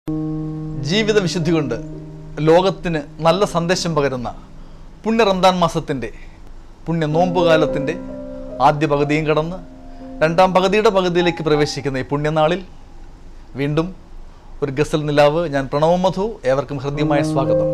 ജീവിത വിശുദ്ധി കൊണ്ട് ലോകത്തിന് നല്ല സന്ദേശം പകരുന്ന പുണ്യ റംദാൻ മാസത്തിൻ്റെ പുണ്യ നോമ്പുകാലത്തിൻ്റെ ആദ്യ പകുതിയും കടന്ന് രണ്ടാം പകുതിയുടെ പകുതിയിലേക്ക് പ്രവേശിക്കുന്ന ഈ പുണ്യനാളിൽ വീണ്ടും ഒരു ഗസൽ നിലാവ് ഞാൻ പ്രണവ മധു ഏവർക്കും ഹൃദ്യമായ സ്വാഗതം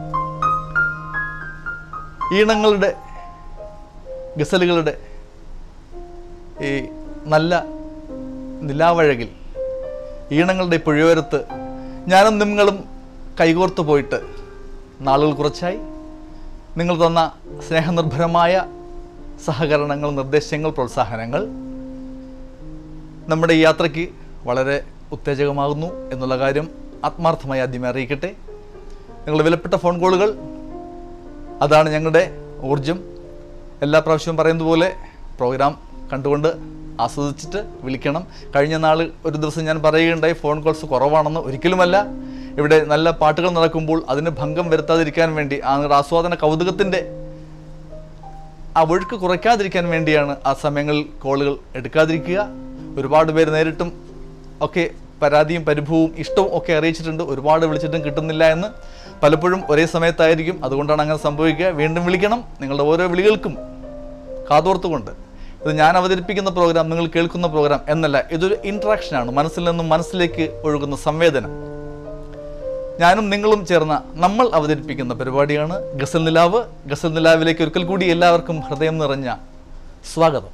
ഈണങ്ങളുടെ ഗസലുകളുടെ ഈ നല്ല നിലാവഴകിൽ ഈണങ്ങളുടെ ഈ പുഴയോരത്ത് ഞാനും നിങ്ങളും കൈകോർത്ത് പോയിട്ട് നാളുകൾ കുറച്ചായി നിങ്ങൾ തന്ന സ്നേഹനിർഭരമായ സഹകരണങ്ങൾ നിർദ്ദേശങ്ങൾ പ്രോത്സാഹനങ്ങൾ നമ്മുടെ ഈ യാത്രയ്ക്ക് വളരെ ഉത്തേജകമാകുന്നു എന്നുള്ള കാര്യം ആത്മാർത്ഥമായി ആദ്യമേ അറിയിക്കട്ടെ നിങ്ങളുടെ വിലപ്പെട്ട ഫോൺ കോളുകൾ അതാണ് ഞങ്ങളുടെ ഊർജം എല്ലാ പ്രാവശ്യവും പറയുന്നത് പോലെ പ്രോഗ്രാം കണ്ടുകൊണ്ട് ആസ്വദിച്ചിട്ട് വിളിക്കണം കഴിഞ്ഞ നാൾ ഒരു ദിവസം ഞാൻ പറയുകയുണ്ടായി ഫോൺ കോൾസ് കുറവാണെന്ന് ഒരിക്കലുമല്ല ഇവിടെ നല്ല പാട്ടുകൾ നടക്കുമ്പോൾ അതിന് ഭംഗം വരുത്താതിരിക്കാൻ വേണ്ടി ആ നിങ്ങളുടെ ആസ്വാദന കൗതുകത്തിൻ്റെ ആ ഒഴുക്ക് കുറയ്ക്കാതിരിക്കാൻ വേണ്ടിയാണ് ആ സമയങ്ങളിൽ കോളുകൾ എടുക്കാതിരിക്കുക ഒരുപാട് പേര് നേരിട്ടും ഒക്കെ പരാതിയും പരിഭവവും ഇഷ്ടവും ഒക്കെ അറിയിച്ചിട്ടുണ്ട് ഒരുപാട് വിളിച്ചിട്ടും കിട്ടുന്നില്ല എന്ന് പലപ്പോഴും ഒരേ സമയത്തായിരിക്കും അതുകൊണ്ടാണ് അങ്ങനെ സംഭവിക്കുക വീണ്ടും വിളിക്കണം നിങ്ങളുടെ ഓരോ വിളികൾക്കും കാതോർത്തുകൊണ്ട് ഇത് ഞാൻ അവതരിപ്പിക്കുന്ന പ്രോഗ്രാം നിങ്ങൾ കേൾക്കുന്ന പ്രോഗ്രാം എന്നല്ല ഇതൊരു ഇൻട്രാക്ഷനാണ് മനസ്സിൽ നിന്നും മനസ്സിലേക്ക് ഒഴുകുന്ന സംവേദനം ഞാനും നിങ്ങളും ചേർന്ന നമ്മൾ അവതരിപ്പിക്കുന്ന പരിപാടിയാണ് ഗസൽ നിലാവ് ഗസൽ നിലാവിലേക്ക് ഒരിക്കൽ കൂടി എല്ലാവർക്കും ഹൃദയം നിറഞ്ഞ സ്വാഗതം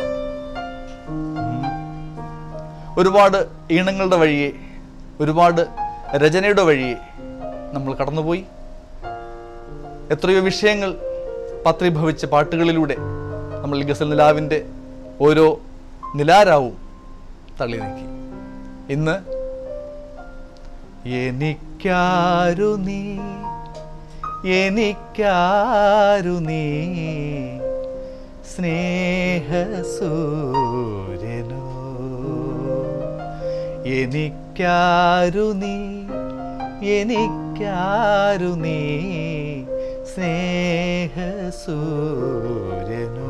ഉം. ഒരുപാട് ഈണങ്ങളുടെ വഴിയെ ഒരുപാട് രചനയുടെ വഴിയെ നമ്മൾ കടന്നുപോയി എത്രയോ വിഷയങ്ങൾ പത്രീഭവിച്ച പാട്ടുകളിലൂടെ നമ്മൾ ഈ ഗസൽ നിലാവിൻ്റെ ഓരോ നിലാരാവും തള്ളി നീക്കി ഇന്ന് എനിക്കാരു നീ എനിക്കാരു നീ സ്നേഹസൂര്യനോ എനിക്കാരു നീ എനിക്കാരു നീ സ്നേഹസൂര്യനോ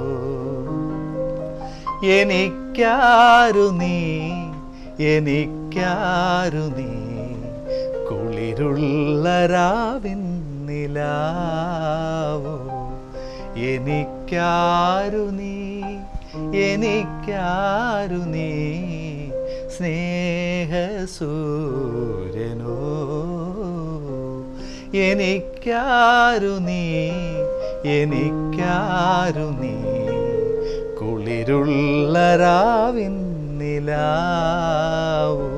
എനിക്കാരു നീ എനിക്കാരു നീ കുളിരുള്ള രാവിൻ നിലാവോ എനിക്കാരു നീ എനിക്കാരു നീ സ്നേഹസൂര്യനോ എനിക്കാരു നീ എനിക്കാരു നീ കുളിരുള്ള രാവിൻ നിലാവോ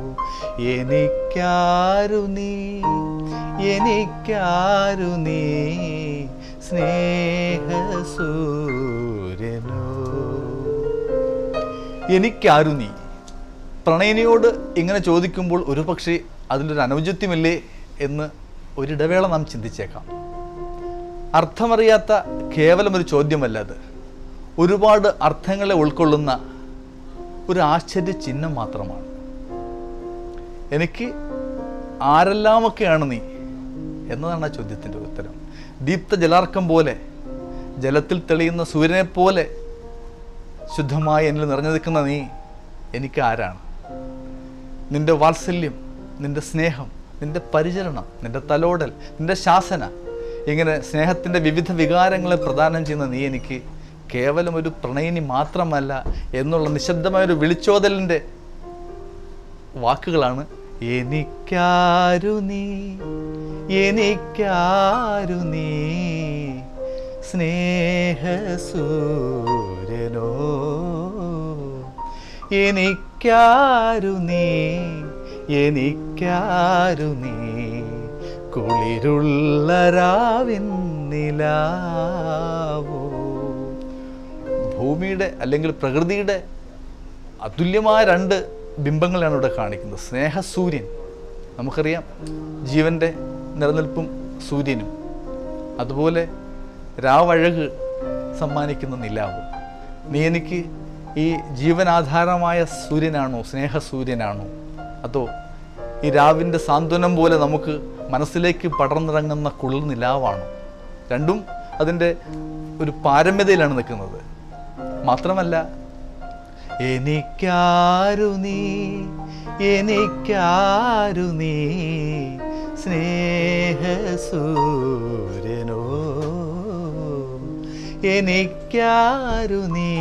എനിക്കാരു നീ എനിക്കാരു നീ സ്നേഹസൂര്യനോ എനിക്കാരു നീ പ്രണയിനിയോട് ഇങ്ങനെ ചോദിക്കുമ്പോൾ ഒരു പക്ഷേ അതിലൊരു അനൗചിത്യമില്ലേ എന്ന് ഒരിടവേള നാം ചിന്തിച്ചേക്കാം അർത്ഥമറിയാത്ത കേവലം ഒരു ചോദ്യമല്ല അത് ഒരുപാട് അർത്ഥങ്ങളെ ഉൾക്കൊള്ളുന്ന ഒരു ആശ്ചര്യ ചിഹ്നം മാത്രമാണ് എനിക്ക് ആരെല്ലാമൊക്കെയാണ് നീ എന്നതാണ് ആ ചോദ്യത്തിൻ്റെ ഉത്തരം ദീപ്ത ജലാർക്കം പോലെ ജലത്തിൽ തെളിയുന്ന സൂര്യനെ പോലെ ശുദ്ധമായി എന്നിൽ നിറഞ്ഞു നിൽക്കുന്ന നീ എനിക്ക് ആരാണ് നിന്റെ വാത്സല്യം നിന്റെ സ്നേഹം നിന്റെ പരിചരണം നിന്റെ തലോടൽ നിന്റെ ശാസന ഇങ്ങനെ സ്നേഹത്തിൻ്റെ വിവിധ വികാരങ്ങളെ പ്രദാനം ചെയ്യുന്ന നീ എനിക്ക് കേവലം ഒരു പ്രണയിനി മാത്രമല്ല എന്നുള്ള നിശബ്ദമായൊരു വിളിച്ചോതലിൻ്റെ വാക്കുകളാണ് എനിക്കാരു നീ എനിക്കാരു നീ സ്നേഹസൂര്യനോ എനിക്കാരു നീ എനിക്കാരു നീ കുളിരുള്ള രാവിൻ നിലാവോ ഭൂമിയുടെ അല്ലെങ്കിൽ പ്രകൃതിയുടെ അതുല്യമായ രണ്ട് ബിംബങ്ങളാണ് ഇവിടെ കാണിക്കുന്നത് സ്നേഹസൂര്യൻ നമുക്കറിയാം ജീവൻ്റെ നിലനിൽപ്പും സൂര്യനും അതുപോലെ രാവഴക് സമ്മാനിക്കുന്ന നിലാവും നീ എനിക്ക് ഈ ജീവനാധാരമായ സൂര്യനാണോ സ്നേഹസൂര്യനാണോ അതോ ഈ രാവിൻ്റെ സാന്ത്വനം പോലെ നമുക്ക് മനസ്സിലേക്ക് പടർന്നിറങ്ങുന്ന കുളിർ നിലാവാണോ രണ്ടും അതിൻ്റെ ഒരു പാരമ്യതയിലാണ് നിൽക്കുന്നത് മാത്രമല്ല എനിക്കാരു നീ എനിക്കാരു നീ സ്നേഹസൂര്യനോ എനിക്കാരു നീ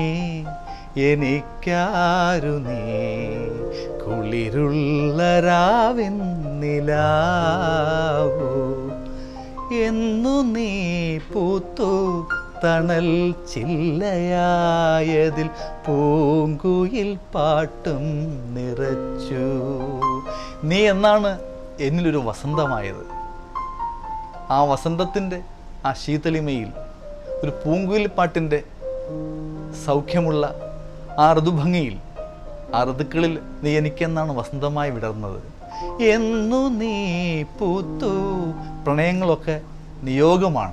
എനിക്കാരു നീ കുളിരുള്ള രാവിൻ നിലാവോ എന്നു നീ പൂത്തു തണൽ ചില്ലയായതിൽ പൂങ്കുയിൽ പാട്ടും നിറച്ചു നീ എന്നാണ് എന്നിലൊരു വസന്തമായത് ആ വസന്തത്തിൻ്റെ ആ ശീതളിമയിൽ ഒരു പൂങ്കുയിൽ പാട്ടിൻ്റെ സൗഖ്യമുള്ള ആ ഋതുഭംഗിയിൽ ആ ഋതുക്കളിൽ നീ എനിക്കെന്നാണ് വസന്തമായി വിടർന്നത് എന്നു നീ പൂത്തു പ്രണയങ്ങളൊക്കെ നിയോഗമാണ്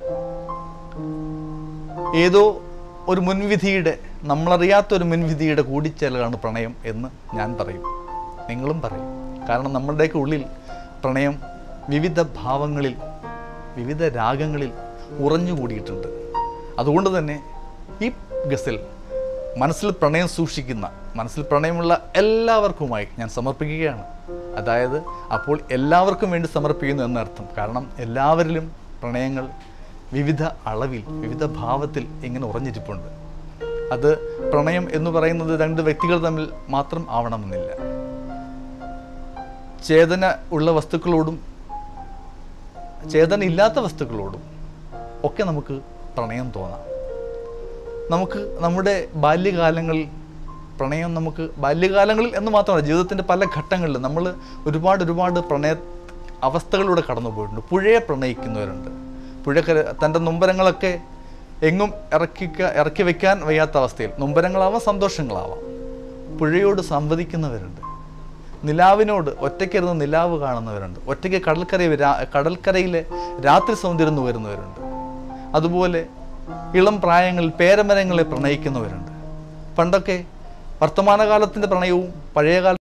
ഏതോ ഒരു മുൻവിധിയുടെ നമ്മളറിയാത്ത ഒരു മുൻവിധിയുടെ കൂടിച്ചേരലാണ് പ്രണയം എന്ന് ഞാൻ പറയും നിങ്ങളും പറയും കാരണം നമ്മളുടെയൊക്കെ ഉള്ളിൽ പ്രണയം വിവിധ ഭാവങ്ങളിൽ വിവിധ രാഗങ്ങളിൽ ഉറഞ്ഞുകൂടിയിട്ടുണ്ട് അതുകൊണ്ട് തന്നെ ഈ ഗസൽ മനസ്സിൽ പ്രണയം സൂക്ഷിക്കുന്ന മനസ്സിൽ പ്രണയമുള്ള എല്ലാവർക്കുമായി ഞാൻ സമർപ്പിക്കുകയാണ് അതായത് അപ്പോൾ എല്ലാവർക്കും വേണ്ടി സമർപ്പിക്കുന്നു എന്നർത്ഥം കാരണം എല്ലാവരിലും പ്രണയങ്ങൾ വിവിധ അളവിൽ വിവിധ ഭാവത്തിൽ ഇങ്ങനെ ഉറഞ്ഞിരിപ്പുണ്ട് അത് പ്രണയം എന്ന് പറയുന്നത് രണ്ട് വ്യക്തികൾ തമ്മിൽ മാത്രം ആവണമെന്നില്ല ചേതന ഉള്ള വസ്തുക്കളോടും ചേതന ഇല്ലാത്ത വസ്തുക്കളോടും ഒക്കെ നമുക്ക് പ്രണയം തോന്നാം നമുക്ക് നമ്മുടെ ബാല്യകാലങ്ങളിൽ പ്രണയം നമുക്ക് ബാല്യകാലങ്ങളിൽ എന്ന് മാത്രമല്ല ജീവിതത്തിൻ്റെ പല ഘട്ടങ്ങളിലും നമ്മൾ ഒരുപാട് ഒരുപാട് പ്രണയ അവസ്ഥകളിലൂടെ കടന്നു പോയിട്ടുണ്ട് പുഴയെ പ്രണയിക്കുന്നവരുണ്ട് പുഴക്കര തൻ്റെ നൊമ്പരങ്ങളൊക്കെ എങ്ങും ഇറക്കിക്ക ഇറക്കി വെക്കാൻ വയ്യാത്ത അവസ്ഥയിൽ നൊമ്പരങ്ങളാവാം സന്തോഷങ്ങളാവാം പുഴയോട് സംവദിക്കുന്നവരുണ്ട് നിലാവിനോട് ഒറ്റയ്ക്കിരുന്ന് നിലാവ് കാണുന്നവരുണ്ട് ഒറ്റയ്ക്ക് കടൽക്കര കടൽക്കരയിലെ രാത്രി സൗന്ദര്യം വരുന്നവരുണ്ട് അതുപോലെ ഇളം പ്രായങ്ങളിൽ പേരമരങ്ങളെ പ്രണയിക്കുന്നവരുണ്ട് പണ്ടൊക്കെ വർത്തമാനകാലത്തിൻ്റെ പ്രണയവും പഴയകാല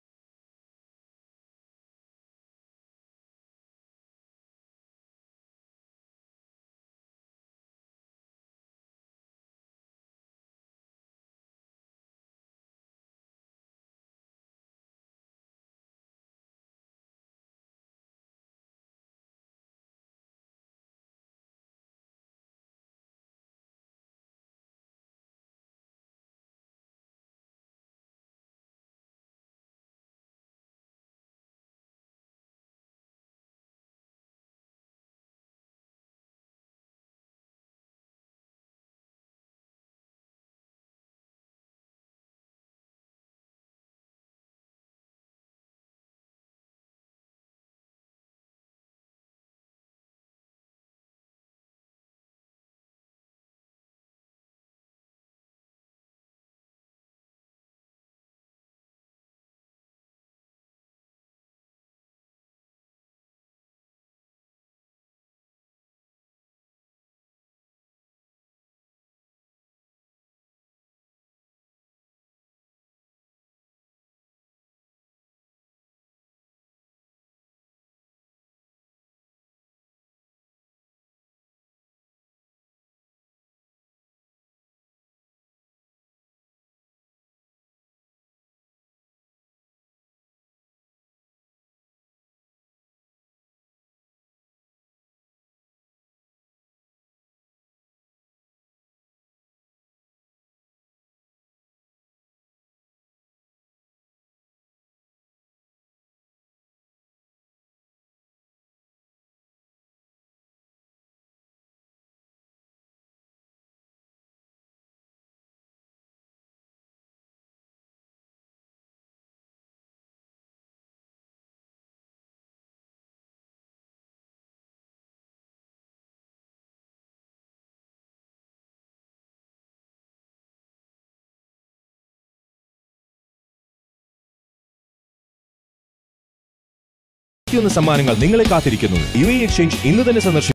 ഇരുപത്തിയൊന്ന് സമ്മാനങ്ങൾ നിങ്ങളെ കാത്തിരിക്കുന്നു യു എ എക്സ്ചേഞ്ച് ഇന്ന് തന്നെ സന്ദർശിക്കും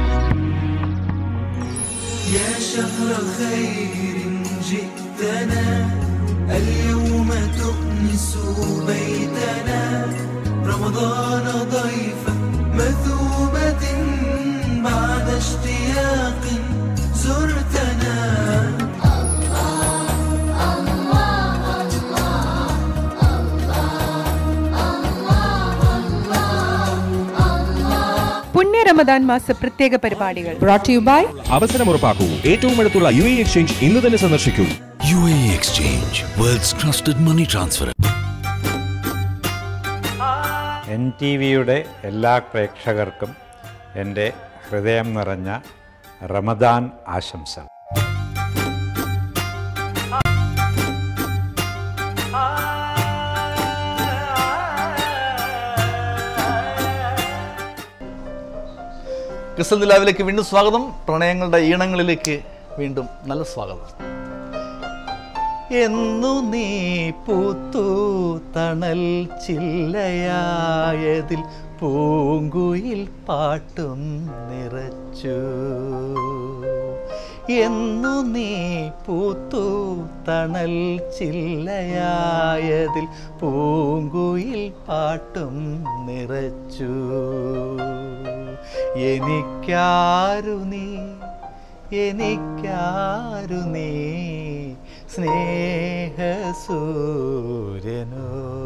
يا شهر خير جئتنا اليوم تؤنس بيتنا رمضان ضيفا مثوبة بعد اشتياق زرتنا പുണ്യ റമദാൻ മാസ പ്രത്യേക പരിപാടികൾ brought to you by അവസരമുറപ്പാക്കൂ ഏറ്റവും അടുത്തുള്ള യു എ എക്സ്ചേഞ്ച് ഇന്ന് തന്നെ സന്ദർശിക്കൂ UAE Exchange, world's trusted money transfer. N T വിയുടെ എല്ലാ പ്രേക്ഷകർക്കും എൻ്റെ ഹൃദയം നിറഞ്ഞ റമദാൻ ആശംസ ക്രിസ്ത്യൻ നിലാവിലേക്ക് വീണ്ടും സ്വാഗതം പ്രണയങ്ങളുടെ ഈണങ്ങളിലേക്ക് വീണ്ടും നല്ല സ്വാഗതം എന്നു നീ പൂത്തു തണൽ ചില്ലയായതിൽ പൂങ്കുയിൽ പാട്ടും നിറച്ചു എന്നു നീ പൂത്തു തണൽ ചില്ലയായതിൽ പൂങ്കുയിൽ പാട്ടും നിറച്ചു എനിക്കാരു നീ എനിക്കാരു നീ സ്നേഹസൂര്യനോ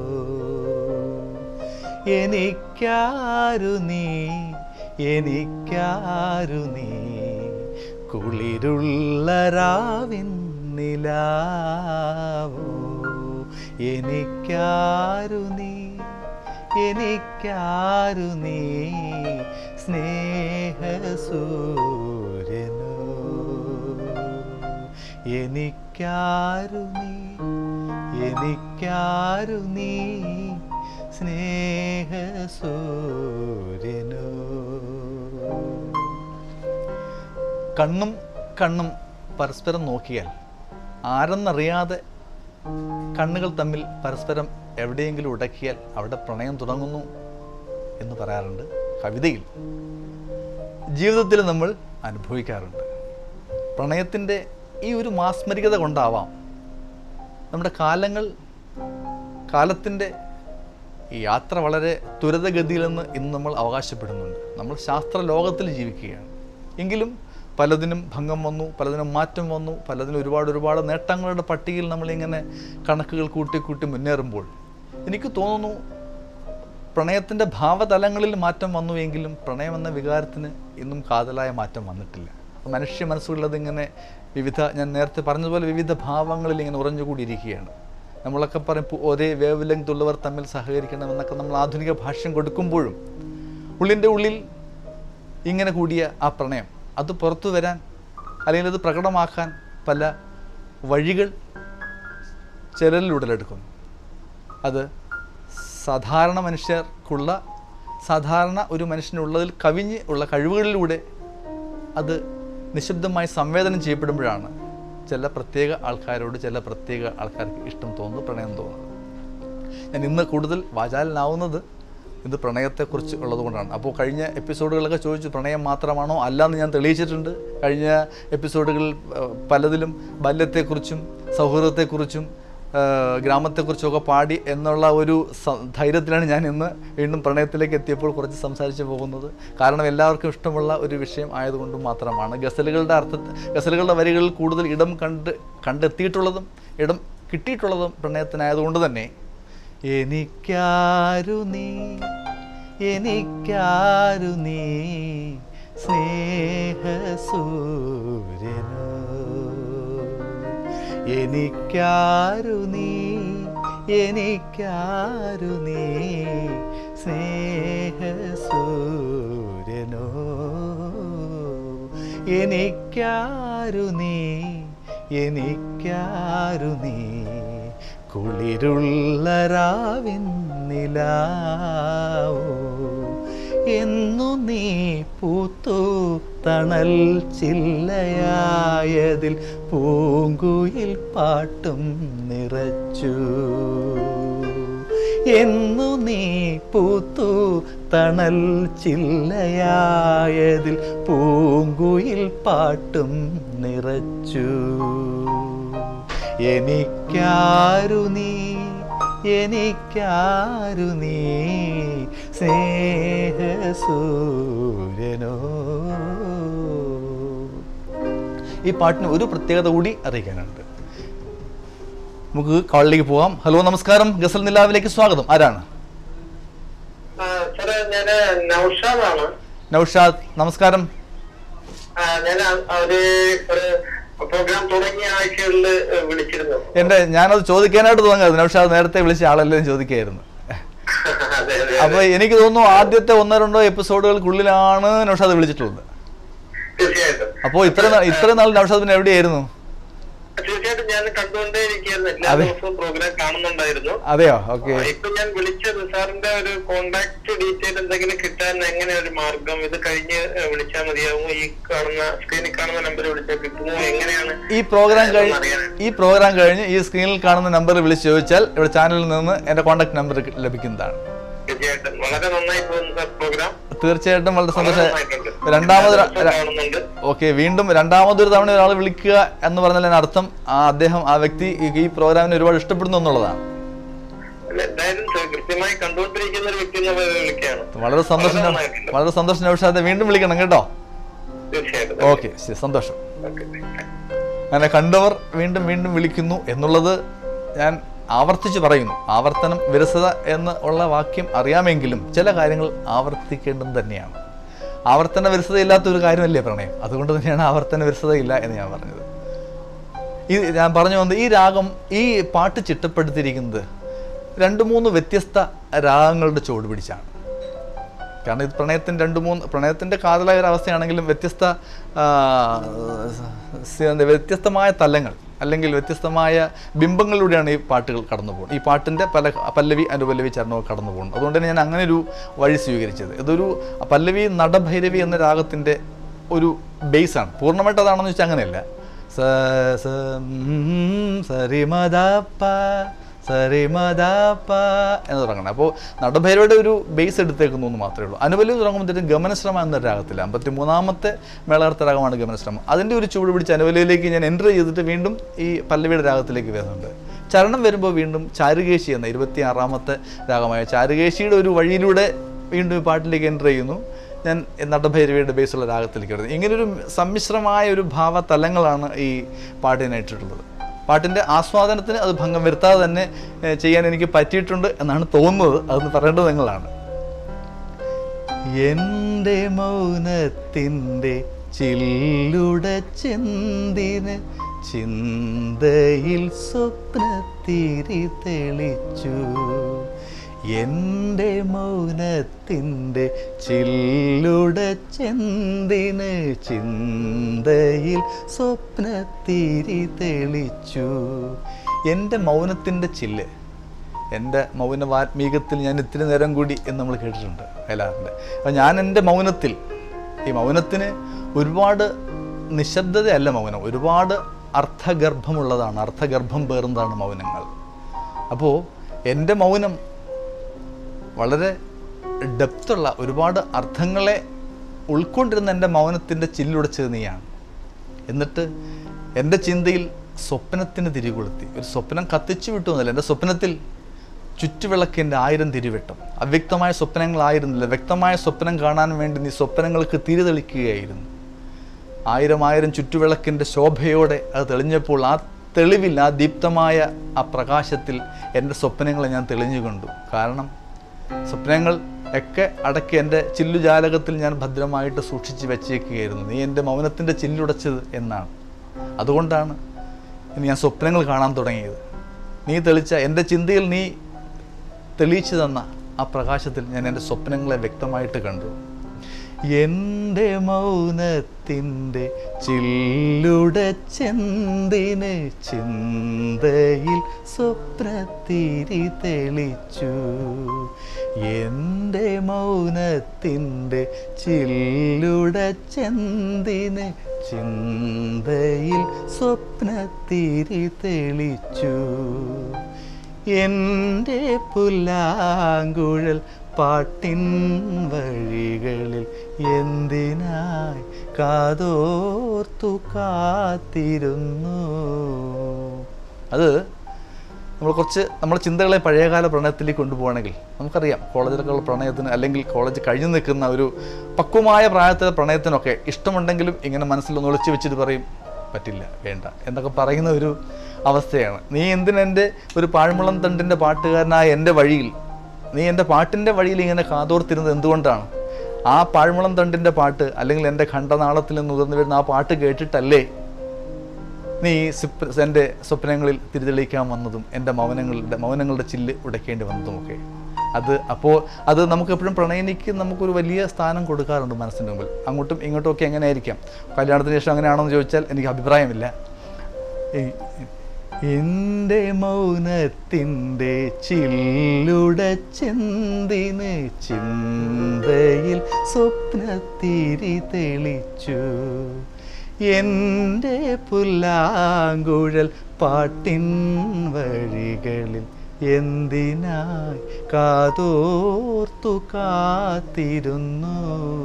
എനിക്കാരു നീ എനിക്കാരു നീ കുളിരുള്ള രാവിൻ നിലാവോ എനിക്കാരു നീ എനിക്കാരു നീ സ്നേഹസൂര്യനോ എനിക്കാരു നീ എനിക്കാരു നീ സ്നേഹസൂര്യനോ കണ്ണും കണ്ണും പരസ്പരം നോക്കിയാൽ ആരെന്നറിയാതെ കണ്ണുകൾ തമ്മിൽ പരസ്പരം എവിടെയെങ്കിലും ഉടക്കിയാൽ അവിടെ പ്രണയം തുടങ്ങുന്നു എന്ന് പറയാറുണ്ട് കവിതയിൽ ജീവിതത്തിൽ നമ്മൾ അനുഭവിക്കാറുണ്ട് പ്രണയത്തിൻ്റെ ഈ ഒരു മാസ്മരികത കൊണ്ടാവാം നമ്മുടെ കാലങ്ങൾ കാലത്തിൻ്റെ ഈ യാത്ര വളരെ ത്വരിതഗതിയിലെന്ന് ഇന്ന് നമ്മൾ അവകാശപ്പെടുന്നുണ്ട് നമ്മൾ ശാസ്ത്ര ലോകത്തിൽ ജീവിക്കുകയാണ് എങ്കിലും പലതിനും ഭംഗം വന്നു പലതിനും മാറ്റം വന്നു പലതിനും ഒരുപാട് ഒരുപാട് നേട്ടങ്ങളുടെ പട്ടികയിൽ നമ്മളിങ്ങനെ കണക്കുകൾ കൂട്ടി കൂട്ടി മുന്നേറുമ്പോൾ എനിക്ക് തോന്നുന്നു പ്രണയത്തിൻ്റെ ഭാവതലങ്ങളിൽ മാറ്റം വന്നു എങ്കിലും പ്രണയം എന്ന വികാരത്തിന് ഇന്നും കാതലായ മാറ്റം വന്നിട്ടില്ല മനുഷ്യ മനസ്സുള്ളത് ഇങ്ങനെ വിവിധ ഞാൻ നേരത്തെ പറഞ്ഞതുപോലെ വിവിധ ഭാവങ്ങളിൽ ഇങ്ങനെ ഉറഞ്ഞുകൂടിയിരിക്കുകയാണ് നമ്മളൊക്കെ പറയും "പു- ഒരേ വേവ് ലെങ്ത് ഉള്ളവർ തമ്മിൽ സഹകരിക്കണം എന്നൊക്കെ നമ്മൾ ആധുനിക ഭാഷ്യം കൊടുക്കുമ്പോഴും ഉള്ളിൻ്റെ ഉള്ളിൽ ഇങ്ങനെ കൂടിയ ആ പ്രണയം അത് പുറത്തു വരാൻ അല്ലെങ്കിൽ അത് പ്രകടമാക്കാൻ പല വഴികൾ ചിലരിൽ ഉടലെടുക്കുന്നു അത് സാധാരണ മനുഷ്യർക്കുള്ള സാധാരണ ഒരു മനുഷ്യനുള്ളതിൽ കവിഞ്ഞ് ഉള്ള കഴിവുകളിലൂടെ അത് നിശബ്ദമായി സംവേദനം ചെയ്യപ്പെടുമ്പോഴാണ് ചില പ്രത്യേക ആൾക്കാരോട് ചില പ്രത്യേക ആൾക്കാർക്ക് ഇഷ്ടം തോന്നുന്നത് പ്രണയം തോന്നുന്നത് ഞാൻ ഇന്ന് കൂടുതൽ വാചാലനാവുന്നത് ഇത് പ്രണയത്തെക്കുറിച്ച് ഉള്ളതുകൊണ്ടാണ് അപ്പോൾ കഴിഞ്ഞ എപ്പിസോഡുകളൊക്കെ ചോദിച്ചു പ്രണയം മാത്രമാണോ അല്ലാന്ന് ഞാൻ തെളിയിച്ചിട്ടുണ്ട് കഴിഞ്ഞ എപ്പിസോഡുകളിൽ ഏഹ്, പലതിലും ബാല്യത്തെക്കുറിച്ചും സൗഹൃദത്തെക്കുറിച്ചും ഏഹ്, ഗ്രാമത്തെക്കുറിച്ചൊക്കെ പാടി എന്നുള്ള ഒരു സ- ധൈര്യത്തിലാണ് ഞാൻ ഇന്ന് വീണ്ടും പ്രണയത്തിലേക്ക് എത്തിയപ്പോൾ കുറച്ച് സംസാരിച്ച് പോകുന്നത് കാരണം എല്ലാവർക്കും ഇഷ്ടമുള്ള ഒരു വിഷയം ആയതുകൊണ്ട് മാത്രമാണ് ഗസലുകളുടെ അർത്ഥ ഗസലുകളുടെ വരികളിൽ കൂടുതൽ ഇടം കണ്ട് കണ്ടെത്തിയിട്ടുള്ളതും ഇടം കിട്ടിയിട്ടുള്ളതും പ്രണയത്തിനായതുകൊണ്ട് തന്നെ എനിക്കാരു നീ എനിക്കാരു നീ സ്നേഹസൂര്യനോ എനിക്കാരു നീ എനിക്കാരു നീ സ്നേഹസൂര്യനോ എനിക്കാരു നീ എനിക്കാരു നീ കുളിരുള്ള രാവിൻ നിലാവോ എന്നു നീ പൂത്തു തണൽ ചില്ലയായതിൽ പൂങ്കുയിൽ പാട്ടും നിറച്ചു എന്നു നീ പൂത്തു തണൽ ചില്ലയായതിൽ പൂങ്കുയിൽ പാട്ടും നിറച്ചു എനിക്കാരു നീ എനിക്കാരു നീ സ്നേഹസൂര്യനോ ഈ പാട്ടിന് ഒരു പ്രത്യേകത കൂടി അറിയിക്കാനുണ്ട് നമുക്ക് കോളിലേക്ക് പോകാം ഹലോ നമസ്കാരം ഗസൽ നിലാവിലേക്ക് സ്വാഗതം ആരാണ് ആ, സാറേ ഞാന് നൗഷാദാണ് നൗഷാദ് നമസ്കാരം ആ, ഞാൻ ആ- ഒരു ഒരു പ്രോഗ്രാം തുടങ്ങിയ ആഴ്ചകളിൽ വിളിച്ചിരുന്നു എൻ്റെ ഞാനത് ചോദിക്കാനായിട്ട് തോന്നുന്നത് നൗഷാദ് നേരത്തെ വിളിച്ച ആളല്ലേ എന്ന് ചോദിക്കായിരുന്നു അതെ അതെ അപ്പൊ എനിക്ക് തോന്നുന്നു ആദ്യത്തെ ഒന്നോ രണ്ടോ എപ്പിസോഡുകൾക്കുള്ളിലാണ് നൗഷാദ് വിളിച്ചിട്ടുള്ളത് തീർച്ചയായിട്ടും അപ്പോൾ ഇത്ര നാൾ ഇത്ര നാൾ നൗഷാദ് പിന്നെ എവിടെയായിരുന്നു തീർച്ചയായിട്ടും ഞാൻ കണ്ടുകൊണ്ടേ ഇരിക്കുകയായിരുന്നു എല്ലാ അതെ. ദിവസവും പ്രോഗ്രാം കാണുന്നുണ്ടായിരുന്നു അതെയോ ഓക്കെ ആ, ഇപ്പൊ ഞാൻ വിളിച്ചത് സാറിന്റെ ഒരു കോണ്ടാക്ട് ഡീറ്റെയിൽ എന്തെങ്കിലും കിട്ടാൻ എങ്ങനെ ഒരു മാർഗം ഇത് കഴിഞ്ഞ് വിളിച്ചാൽ മതിയാവും ഈ കാണുന്ന സ്ക്രീനിൽ കാണുന്ന നമ്പർ വിളിച്ചാൽ കിട്ടുമോ എങ്ങനെയാണ് ഈ പ്രോഗ്രാം കഴിഞ്ഞ് അറിയാൻ. ഈ പ്രോഗ്രാം കഴിഞ്ഞ് ഈ സ്ക്രീനിൽ കാണുന്ന നമ്പർ വിളിച്ച് ചോദിച്ചാൽ ഇവിടെ ചാനലിൽ നിന്ന് എൻ്റെ കോൺടാക്ട് നമ്പർ ലഭിക്കുന്നതാണ് തീർച്ചയായിട്ടും വളരെ നന്നായി പോകുന്നു സാർ പ്രോഗ്രാം തീർച്ചയായിട്ടും വളരെ വളരെ സന്തോഷം നന്നായിട്ടുണ്ട് രണ്ടാമത് എല്ലാ ദിവസവും കാണുന്നുണ്ട് ഓക്കെ വീണ്ടും രണ്ടാമതൊരു തവണ ഒരാൾ വിളിക്കുക എന്ന് പറഞ്ഞാൽ അതിന് അർത്ഥം ആ അദ്ദേഹം ആ വ്യക്തി ഈ- ഈ പ്രോഗ്രാമിനെ ഒരുപാട് ഇഷ്ടപ്പെടുന്നു എന്നുള്ളതാണ് അല്ല, എന്തായാലും സ- കൃത്യമായി കണ്ടുകൊണ്ടിരിക്കുന്ന ഒരു വ്യക്തി എന്നുള്ള വിളിക്കുകയാണ് വളരെ സന്തോഷം വളരെ നന്നായിട്ടുണ്ട്. വളരെ സന്തോഷം നൗഷാദെ വീണ്ടും വിളിക്കണം കേട്ടോ തീർച്ചയായിട്ടും ഓക്കെ ശരി സന്തോഷം ഓക്കെ അങ്ങനെ കണ്ടവർ വീണ്ടും വീണ്ടും വിളിക്കുന്നു എന്നുള്ളത് ഞാൻ ആവർത്തിച്ച് പറയുന്നു ആവർത്തനം വിരസത എന്ന് ഉള്ള വാക്യം അറിയാമെങ്കിലും ചില കാര്യങ്ങൾ ആവർത്തിക്കേണ്ടത് തന്നെയാണ് ആവർത്തന വിരസതയില്ലാത്ത ഒരു കാര്യമല്ലേ പ്രണയം അതുകൊണ്ട് തന്നെയാണ് ആവർത്തന വിരസതയില്ല എന്ന് ഞാൻ പറഞ്ഞത് ഈ ഞാൻ പറഞ്ഞു വന്നത് ഈ രാഗം ഈ പാട്ട് ചിട്ടപ്പെടുത്തിയിരിക്കുന്നത് രണ്ട് മൂന്ന് വ്യത്യസ്ത രാഗങ്ങളുടെ ചുവട് പിടിച്ചാണ് കാരണം ഇത് പ്രണയത്തിൻ്റെ രണ്ട് മൂന്ന് പ്രണയത്തിൻ്റെ കാതലായ ഒരു അവസ്ഥയാണെങ്കിലും വ്യത്യസ്ത ആ, സ- എന്താ, വ്യത്യസ്തമായ തലങ്ങൾ അല്ലെങ്കിൽ വ്യത്യസ്തമായ ബിംബങ്ങളിലൂടെയാണ് ഈ പാട്ടുകൾ കടന്നു പോകുന്നത് ഈ പാട്ടിൻ്റെ പല പല്ലവി അനുപല്ലവി ചരണവും കടന്നു പോകുന്നത് അതുകൊണ്ട് തന്നെ ഞാൻ അങ്ങനെ ഒരു വഴി സ്വീകരിച്ചത് ഇതൊരു പല്ലവി നടഭൈരവി എന്ന രാഗത്തിൻ്റെ ഒരു ബേസാണ് പൂർണ്ണമായിട്ട് അതാണെന്ന് വെച്ചാൽ അങ്ങനെയല്ല സ സ ഉം, സരിമദപ്പ സരിമദപ്പ എന്ന് തുടങ്ങണം അപ്പോൾ നടഭൈരവയുടെ ഒരു ബേസ് എടുത്തേക്കുന്നു എന്ന് മാത്രമേ ഉള്ളൂ അനുപല്ലി തുടങ്ങുമ്പോഴത്തേക്കും ഗമനശ്രമ എന്ന രാഗത്തിൽ അമ്പത്തി മൂന്നാമത്തെ മേളകർത്ത രാഗമാണ് ഗമനശ്രമം അതിൻ്റെ ഒരു ചൂട് പിടിച്ച് അനുപല്ലിയിലേക്ക് ഞാൻ എൻ്റർ ചെയ്തിട്ട് വീണ്ടും ഈ പല്ലവിയുടെ രാഗത്തിലേക്ക് വരുന്നുണ്ട് ചരണം വരുമ്പോൾ വീണ്ടും ചാരുകേശി എന്ന ഇരുപത്തി ആറാമത്തെ രാഗമായ ചാരുകേശിയുടെ ഒരു വഴിയിലൂടെ വീണ്ടും ഈ പാട്ടിലേക്ക് എൻ്റർ ചെയ്യുന്നു ഞാൻ നടഭൈരവിയുടെ ബേസുള്ള രാഗത്തിലേക്ക് വരുന്നത് ഇങ്ങനൊരു സമ്മിശ്രമായ ഒരു ഭാവതലങ്ങളാണ് ഈ പാട്ടിനായിട്ടുള്ളത് പാട്ടിൻ്റെ ആസ്വാദനത്തിന് അത് ഭംഗം വരുത്താതെ തന്നെ ഏഹ്, ചെയ്യാൻ എനിക്ക് പറ്റിയിട്ടുണ്ട് എന്നാണ് തോന്നുന്നത് അതൊന്ന് പറയേണ്ടത് നിങ്ങളാണ് എൻ്റെ മൗനത്തിൻ്റെ ചില്ലുട ചെന്തിന് ചിന്തയിൽ സ്വപ്നത്തിരി തെളിച്ചു എൻ്റെ മൗനത്തിൻ്റെ ചില്ലുട ചെന്തിന് ചിന്തയിൽ സ്വപ്നത്തിരി തെളിച്ചു എൻ്റെ മൗനത്തിൻ്റെ ചില്ല് എൻ്റെ മൗനവാത്മീകത്തിൽ ഞാൻ ഇത്തിരി നേരം കൂടി എന്ന് നമ്മൾ കേട്ടിട്ടുണ്ട് വയലാറിൻ്റെ അപ്പോൾ ഞാൻ എൻ്റെ മൗനത്തിൽ ഈ മൗനത്തിന് ഒരുപാട് നിശബ്ദതയല്ല മൗനം ഒരുപാട് അർത്ഥഗർഭമുള്ളതാണ് അർത്ഥഗർഭം പേറുന്നതാണ് മൗനങ്ങൾ അപ്പോൾ എൻ്റെ മൗനം വളരെ ഡെപ്തുള്ള ഒരുപാട് അർത്ഥങ്ങളെ ഉൾക്കൊണ്ടിരുന്ന എൻ്റെ മൗനത്തിൻ്റെ ചില്ലുടച്ചത് നീയാണ് എന്നിട്ട് എൻ്റെ ചിന്തയിൽ സ്വപ്നത്തിന് തിരികൊളുത്തി ഒരു സ്വപ്നം കത്തിച്ചു വിട്ടു എന്നല്ല എൻ്റെ സ്വപ്നത്തിൽ ചുറ്റുവിളക്കിൻ്റെ ആയിരം തിരിവെട്ടം അവ്യക്തമായ സ്വപ്നങ്ങളായിരുന്നില്ല വ്യക്തമായ സ്വപ്നം കാണാൻ വേണ്ടി നീ സ്വപ്നങ്ങൾക്ക് തിരി തെളിക്കുകയായിരുന്നു ആയിരം ആയിരം ചുറ്റുവിളക്കിൻ്റെ ശോഭയോടെ അത് തെളിഞ്ഞപ്പോൾ ആ തെളിവിൽ ആ ദീപ്തമായ ആ പ്രകാശത്തിൽ എൻ്റെ സ്വപ്നങ്ങളെ ഞാൻ തെളിഞ്ഞു കണ്ടു കാരണം സ്വപ്നങ്ങൾ ഒക്കെ അടക്കി എൻ്റെ ചില്ലുജാലകത്തിൽ ഞാൻ ഭദ്രമായിട്ട് സൂക്ഷിച്ച് വെച്ചേക്കുകയായിരുന്നു നീ എൻ്റെ മൗനത്തിൻ്റെ ചില്ലുടച്ചത് എന്നാണ് അതുകൊണ്ടാണ് ഇനി ഞാൻ സ്വപ്നങ്ങൾ കാണാൻ തുടങ്ങിയത് നീ തെളിച്ച എൻ്റെ ചിന്തയിൽ നീ തെളിയിച്ചു തന്ന ആ പ്രകാശത്തിൽ ഞാൻ എൻ്റെ സ്വപ്നങ്ങളെ വ്യക്തമായിട്ട് കണ്ടു എൻ്റെ മൗനത്തിൻ്റെ ചില്ലുട ചെന്തിന് ചിന്തയിൽ സ്വപ്നത്തിരി തെളിച്ചു എൻ്റെ മൗനത്തിൻ്റെ ചില്ലുട ചെന്തിന് ചിന്തയിൽ സ്വപ്നത്തിരി തെളിച്ചു എൻ്റെ പുല്ലാങ്കുഴൽ പാട്ടിൻ വഴികളിൽ എന്തിനായി കാതോർത്തു കാത്തിരുന്നു അത് നമ്മൾ കുറച്ച് നമ്മുടെ ചിന്തകളെ പഴയകാല പ്രണയത്തിലേക്ക് കൊണ്ടുപോകണമെങ്കിൽ നമുക്കറിയാം കോളേജിലൊക്കെ ഉള്ള പ്രണയത്തിന് അല്ലെങ്കിൽ കോളേജ് കഴിഞ്ഞു നിൽക്കുന്ന ഒരു പക്വമായ പ്രായത്തിലെ പ്രണയത്തിനൊക്കെ ഇഷ്ടമുണ്ടെങ്കിലും ഇങ്ങനെ മനസ്സിലൊന്ന് ഒളിച്ചു വെച്ചിട്ട് പറയും പറ്റില്ല വേണ്ട എന്നൊക്കെ പറയുന്ന ഒരു അവസ്ഥയാണ് നീ എന്തിനെൻ്റെ ഒരു പാഴ്മുളം തണ്ടിൻ്റെ പാട്ടുകാരനായ എൻ്റെ വഴിയിൽ നീ എൻ്റെ പാട്ടിൻ്റെ വഴിയിൽ ഇങ്ങനെ കാതോർത്തിരുന്നത് എന്തുകൊണ്ടാണ് ആ പാഴ്മുളം തണ്ടിൻ്റെ പാട്ട് അല്ലെങ്കിൽ എൻ്റെ ഖണ്ഡനാളത്തിൽ നിന്ന് ഉയർന്നു വരുന്ന ആ പാട്ട് കേട്ടിട്ടല്ലേ നീ സിപ്പ് എൻ്റെ സ്വപ്നങ്ങളിൽ തിരിതെളിക്കാൻ വന്നതും എൻ്റെ മൗനങ്ങളുടെ മൗനങ്ങളുടെ ചില്ല് ഉടയ്ക്കേണ്ടി വന്നതുമൊക്കെ അത് അപ്പോൾ അത് നമുക്ക് എപ്പോഴും പ്രണയിനിക്ക് നമുക്കൊരു വലിയ സ്ഥാനം കൊടുക്കാറുണ്ട് മനസ്സിൻ്റെ മുമ്പിൽ അങ്ങോട്ടും ഇങ്ങോട്ടും ഒക്കെ എങ്ങനെ ആയിരിക്കാം കല്യാണത്തിന് ശേഷം അങ്ങനെയാണോ എന്ന് ചോദിച്ചാൽ എനിക്ക് അഭിപ്രായമില്ല എ- എൻ്റെ മൗനത്തിൻ്റെ ചില്ലുടച്ചെന്തിന് ചിന്തയിൽ സ്വപ്നത്തിരി തെളിച്ചു എൻ്റെ പുല്ലാങ്കുഴൽ പാട്ടിൻ വഴികളിൽ എന്തിനായി കാതോർത്തു കാത്തിരുന്നു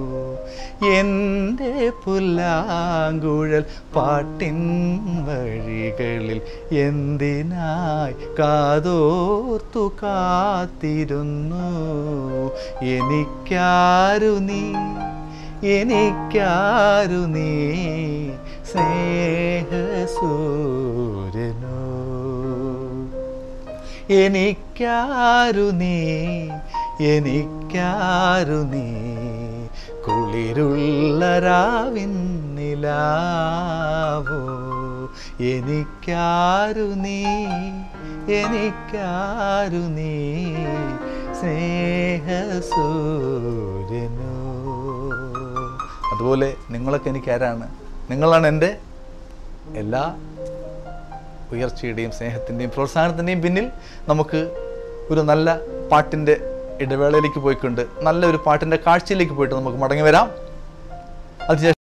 എൻ്റെ പുല്ലാങ്കുഴൽ പാട്ടിൻ വഴികളിൽ എന്തിനായി കാതോർത്തു കാത്തിരുന്നു എനിക്കാരു നീ എനിക്കാരു നീ സ്നേഹസൂര്യനോ എനിക്കാരു നീ എനിക്കാരു നീ കുളിരുള്ള രാവിൻ നിലാവോ എനിക്കാരു നീ എനിക്കാരു നീ സ്നേഹസൂര്യനോ അതുപോലെ നിങ്ങളൊക്കെ എനിക്ക് ആരാണ് നിങ്ങളാണ് എൻ്റെ എല്ലാ ഉയർച്ചയുടെയും സ്നേഹത്തിൻ്റെയും പ്രോത്സാഹനത്തിൻ്റെയും പിന്നിൽ നമുക്ക് ഒരു നല്ല പാട്ടിൻ്റെ ഇടവേളയിലേക്ക് പോയിക്കൊണ്ട് നല്ല ഒരു പാട്ടിൻ്റെ കാഴ്ചയിലേക്ക് പോയിട്ട് നമുക്ക് മടങ്ങി വരാം അതിനുശേഷം